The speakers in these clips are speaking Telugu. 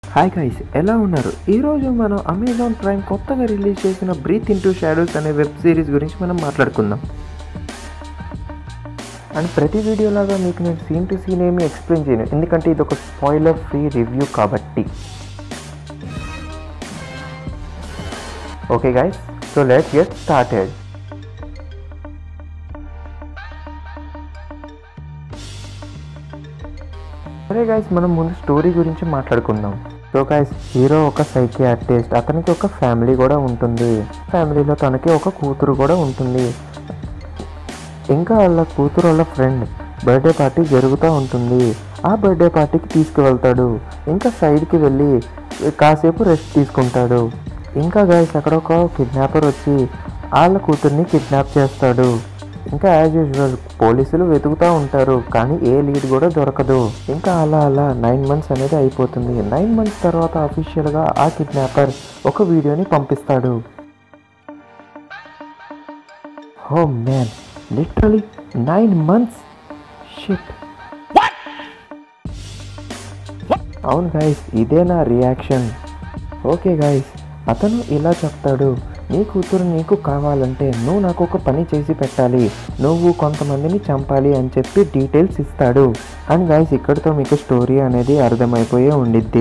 హాయ్ గైస్ ఎలా ఉన్నారు ఈరోజు మనం అమెజాన్ ప్రైమ్ కొత్తగా రిలీజ్ చేసిన బ్రీత్ ఇంటూ షాడోస్ అనే వెబ్ సిరీస్ గురించి మనం మాట్లాడుకుందాం అండ్ ప్రతి వీడియోలాగా మీకు నేను సీన్ టు సీన్ ఏమి ఎక్స్ప్లెయిన్ చేయను ఎందుకంటే ఇది ఒక స్పాయిలర్ ఫ్రీ రివ్యూ కాబట్టి okay guys so let's get started సరే గైస్ మనం ముందు స్టోరీ గురించి మాట్లాడుకుందాం సో గైస్ హీరో ఒక సైకియాట్రిస్ట్ అతనికి ఒక ఫ్యామిలీ కూడా ఉంటుంది ఫ్యామిలీలో తనకి ఒక కూతురు కూడా ఉంటుంది ఇంకా వాళ్ళ కూతురు వాళ్ళ ఫ్రెండ్ బర్త్డే పార్టీ జరుగుతూ ఉంటుంది ఆ బర్త్డే పార్టీకి తీసుకువెళ్తాడు ఇంకా సైడ్కి వెళ్ళి కాసేపు రెస్ట్ తీసుకుంటాడు ఇంకా గైస్ అక్కడ ఒక కిడ్నాపర్ వచ్చి వాళ్ళ కూతుర్ని కిడ్నాప్ చేస్తాడు ఇంకా యాజ్ యూజువల్ పోలీసులు వెతుకుతూ ఉంటారు కానీ ఏ లీడ్ కూడా దొరకదు ఇంకా అలా అలా నైన్ మంత్స్ అనేది అయిపోతుంది నైన్ మంత్స్ తర్వాత అఫీషియల్గా ఆ కిడ్నాపర్ ఒక వీడియోని పంపిస్తాడు oh man literally nine months shit అవును గైస్ ఇదే నా రియాక్షన్ ఓకే గైస్ అతను ఇలా చెప్తాడు నీ కూతురు నీకు కావాలంటే నువ్వు నాకు ఒక పని చేసి పెట్టాలి నువ్వు కొంతమందిని చంపాలి అని చెప్పి డీటెయిల్స్ ఇస్తాడు అండ్ గైస్ ఇక్కడితో మీకు స్టోరీ అనేది అర్థమైపోయే ఉండిద్ది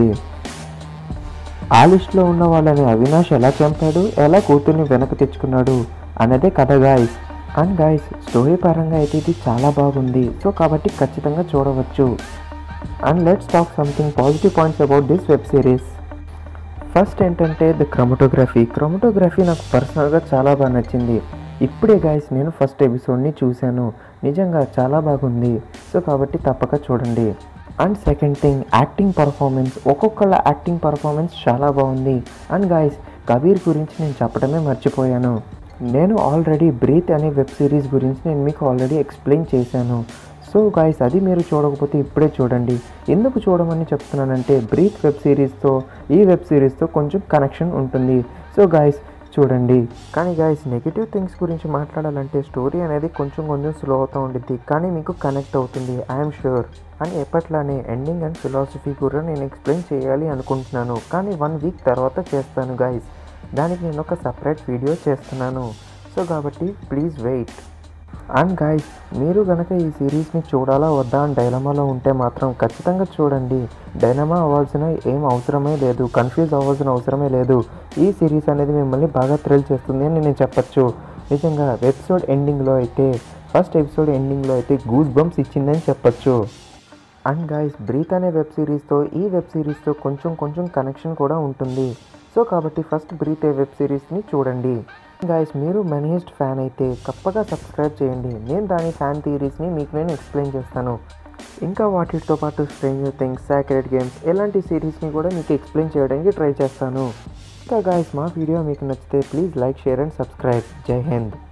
ఆ లిస్ట్లో ఉన్న వాళ్ళని అవినాష్ ఎలా చంపాడు ఎలా కూతుర్ని వెనక్కి తెచ్చుకున్నాడు అనేదే కథ గాయస్ అండ్ గాయస్ స్టోరీ పరంగా అయితే ఇది చాలా బాగుంది సో కాబట్టి ఖచ్చితంగా చూడవచ్చు and let's talk something positive points about this web series first ఏంటంటే ద క్రమటోగ్రఫీ క్రమటోగ్రఫీ నాకు పర్సనల్గా చాలా బాగా నచ్చింది ఇప్పుడే గాయస్ నేను ఫస్ట్ ఎపిసోడ్ని చూశాను నిజంగా చాలా బాగుంది సో కాబట్టి తప్పక చూడండి and second thing acting performance ఒక్కొక్కళ్ళ యాక్టింగ్ పర్ఫార్మెన్స్ చాలా బాగుంది అండ్ గాయస్ కబీర్ గురించి నేను చెప్పడమే మర్చిపోయాను నేను ఆల్రెడీ బ్రీత్ అనే వెబ్ సిరీస్ గురించి నేను మీకు ఆల్రెడీ ఎక్స్ప్లెయిన్ చేశాను సో గాయస్ అది మీరు చూడకపోతే ఇప్పుడే చూడండి ఎందుకు చూడమని చెప్తున్నానంటే బ్రీత్ వెబ్ సిరీస్తో ఈ వెబ్ సిరీస్తో కొంచెం కనెక్షన్ ఉంటుంది సో గాయస్ చూడండి కానీ గాయస్ నెగిటివ్ థింగ్స్ గురించి మాట్లాడాలంటే స్టోరీ అనేది కొంచెం కొంచెం స్లో అవుతూ ఉండిద్ది కానీ మీకు కనెక్ట్ అవుతుంది ఐఎమ్ షూర్ అని ఎప్పట్లానే ఎండింగ్ అండ్ ఫిలాసఫీ కూడా నేను ఎక్స్ప్లెయిన్ చేయాలి అనుకుంటున్నాను కానీ వన్ వీక్ తర్వాత చేస్తాను గాయస్ దానికి నేను ఒక సపరేట్ వీడియో చేస్తున్నాను సో కాబట్టి ప్లీజ్ వెయిట్ అండ్ గాయస్ మీరు కనుక ఈ సిరీస్ని చూడాలా వద్దా అని డైలమాలో ఉంటే మాత్రం ఖచ్చితంగా చూడండి డైలమా అవ్వాల్సిన ఏం అవసరమే లేదు కన్ఫ్యూజ్ అవ్వాల్సిన అవసరమే లేదు ఈ సిరీస్ అనేది మిమ్మల్ని బాగా థ్రిల్ చేస్తుంది అని నేను చెప్పచ్చు నిజంగా ఎపిసోడ్ ఎండింగ్లో అయితే ఫస్ట్ ఎపిసోడ్ ఎండింగ్లో అయితే గూస్ బంప్స్ ఇచ్చిందని చెప్పచ్చు అండ్ గాయస్ బ్రీత్ అనే వెబ్ సిరీస్తో ఈ వెబ్ సిరీస్తో కొంచెం కొంచెం కనెక్షన్ కూడా ఉంటుంది సో కాబట్టి ఫస్ట్ బ్రీత్ ఏ వెబ్ సిరీస్ని చూడండి గాయస్ మీరు మనీస్ట్ ఫ్యాన్ అయితే తప్పగా సబ్స్క్రైబ్ చేయండి నేను దాని ఫ్యాన్ థియరీస్ని మీకు నేను ఎక్స్ప్లెయిన్ చేస్తాను ఇంకా వాటితో పాటు స్ట్రేంజర్ థింగ్స్ సాక్రెడ్ గేమ్స్ ఇలాంటి సిరీస్ని కూడా మీకు ఎక్స్ప్లెయిన్ చేయడానికి ట్రై చేస్తాను ఇంకా గాయస్ మా వీడియో మీకు నచ్చితే please like share and subscribe జై హింద్